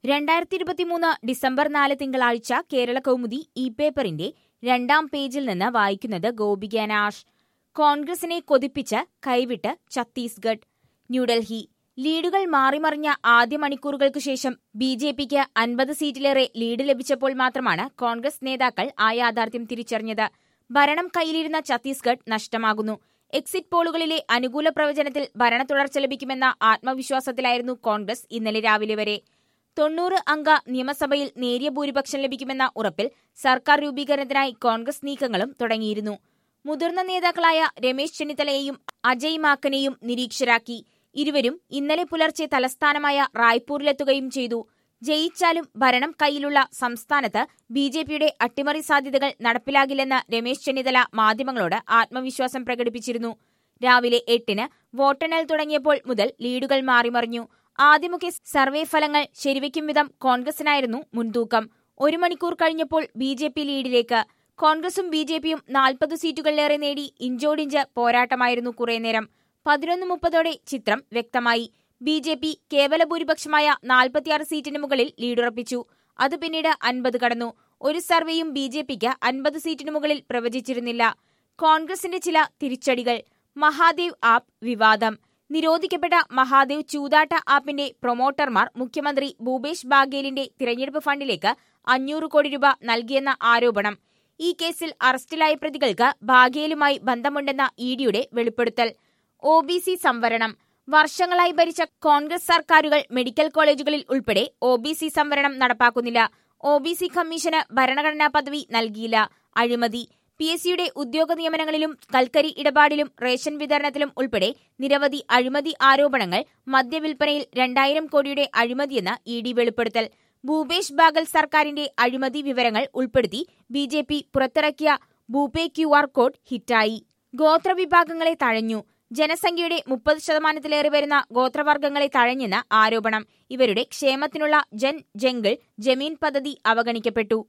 രണ്ടായിരത്തി ഇരുപത്തിമൂന്ന് ഡിസംബർ നാല് തിങ്കളാഴ്ച കേരള കൗമുദി ഇ പേപ്പറിന്റെ രണ്ടാം പേജിൽ നിന്ന് വായിക്കുന്നത് ഗോപിക നാഷ് കോൺഗ്രസിനെ കൊതിപ്പിച്ച് കൈവിട്ട് ഛത്തീസ്ഗഡ് ന്യൂഡൽഹി ലീഡുകൾ മാറിമറിഞ്ഞ ആദ്യ മണിക്കൂറുകൾക്കു ശേഷം ബി ജെ പിക്ക് അൻപത് സീറ്റിലേറെ ലീഡ് ലഭിച്ചപ്പോൾ മാത്രമാണ് കോൺഗ്രസ് നേതാക്കൾ ആ യാഥാർത്ഥ്യം തിരിച്ചറിഞ്ഞത് ഭരണം കയ്യിലിരുന്ന ഛത്തീസ്ഗഡ് നഷ്ടമാകുന്നു എക്സിറ്റ് പോളുകളിലെ അനുകൂല പ്രവചനത്തിൽ ഭരണ തുടർച്ച ലഭിക്കുമെന്ന ആത്മവിശ്വാസത്തിലായിരുന്നു കോൺഗ്രസ് ഇന്നലെ രാവിലെ വരെ തൊണ്ണൂറ് അംഗ നിയമസഭയിൽ നേരിയ ഭൂരിപക്ഷം ലഭിക്കുമെന്ന ഉറപ്പിൽ സർക്കാർ രൂപീകരണത്തിനായി കോൺഗ്രസ് നീക്കങ്ങളും തുടങ്ങിയിരുന്നു മുതിർന്ന നേതാക്കളായ രമേശ് ചെന്നിത്തലയെയും അജയ് മാക്കനെയും നിരീക്ഷരാക്കി ഇരുവരും ഇന്നലെ പുലർച്ചെ തലസ്ഥാനമായ റായ്പൂരിലെത്തുകയും ചെയ്തു ജയിച്ചാലും ഭരണം കയ്യിലുള്ള സംസ്ഥാനത്ത് ബി ജെ പിയുടെ അട്ടിമറി സാധ്യതകൾ നടപ്പിലാകില്ലെന്ന് രമേശ് ചെന്നിത്തല മാധ്യമങ്ങളോട് ആത്മവിശ്വാസം പ്രകടിപ്പിച്ചിരുന്നു രാവിലെ എട്ടിന് വോട്ടെണ്ണൽ തുടങ്ങിയപ്പോൾ മുതൽ ലീഡുകൾ മാറിമറിഞ്ഞു ആദ്യമൊക്കെ സർവേ ഫലങ്ങൾ ശരിവയ്ക്കും വിധം കോൺഗ്രസിനായിരുന്നു മുൻതൂക്കം ഒരു മണിക്കൂർ കഴിഞ്ഞപ്പോൾ ബി ജെ പി ലീഡിലേക്ക് കോൺഗ്രസും ബി ജെ പിയും നാൽപ്പത് സീറ്റുകളിലേറെ നേടി ഇഞ്ചോടിഞ്ച് പോരാട്ടമായിരുന്നു കുറേ നേരം പതിനൊന്ന് മുപ്പതോടെ ചിത്രം വ്യക്തമായി ബി ജെ പി കേവല ഭൂരിപക്ഷമായ നാൽപ്പത്തിയാറ് സീറ്റിന് മുകളിൽ ലീഡുറപ്പിച്ചു അത് പിന്നീട് അൻപത് കടന്നു ഒരു സർവേയും ബി ജെ പിക്ക് അൻപത് സീറ്റിന് മുകളിൽ പ്രവചിച്ചിരുന്നില്ല കോൺഗ്രസിന്റെ ചില തിരിച്ചടികൾ മഹാദേവ് ആപ്പ് വിവാദം നിരോധിക്കപ്പെട്ട മഹാദേവ് ചൂതാട്ട ആപ്പിന്റെ പ്രൊമോട്ടർമാർ മുഖ്യമന്ത്രി ഭൂപേഷ് ബാഗേലിന്റെ തിരഞ്ഞെടുപ്പ് ഫണ്ടിലേക്ക് അഞ്ഞൂറ് കോടി രൂപ നൽകിയെന്ന ആരോപണം ഈ കേസിൽ അറസ്റ്റിലായ പ്രതികൾക്ക് ബാഗേലുമായി ബന്ധമുണ്ടെന്ന ഇഡിയുടെ വെളിപ്പെടുത്തൽ ഒ ബി സി സംവരണം വർഷങ്ങളായി ഭരിച്ച കോൺഗ്രസ് സർക്കാരുകൾ മെഡിക്കൽ കോളേജുകളിൽ ഉൾപ്പെടെ ഒ ബി സി സംവരണം നടപ്പാക്കുന്നില്ല ഒ ബി സി കമ്മീഷന് ഭരണഘടനാ പദവി നൽകിയില്ല അഴിമതി പി എസ് സിയുടെ ഉദ്യോഗ നിയമനങ്ങളിലും കൽക്കരി ഇടപാടിലും റേഷൻ വിതരണത്തിലും ഉൾപ്പെടെ നിരവധി അഴിമതി ആരോപണങ്ങൾ മദ്യവിൽപ്പനയിൽ രണ്ടായിരം കോടിയുടെ അഴിമതിയെന്ന് ഇ ഡി വെളിപ്പെടുത്തൽ ഭൂപേഷ് ബാഗൽ സർക്കാരിന്റെ അഴിമതി വിവരങ്ങൾ ഉൾപ്പെടുത്തി ബി ജെ പി പുറത്തിറക്കിയ ഭൂപേ ക്യു ആർ കോഡ് ഹിറ്റായി ഗോത്രവിഭാഗങ്ങളെ തഴഞ്ഞു ജനസംഖ്യയുടെ മുപ്പത് ശതമാനത്തിലേറെ വരുന്ന ഗോത്രവർഗ്ഗങ്ങളെ തഴഞ്ഞെന്ന് ആരോപണം ഇവരുടെ ക്ഷേമത്തിനുള്ള ജൻ ജംഗിൾ ജമീൻ പദ്ധതി അവഗണിക്കപ്പെട്ടു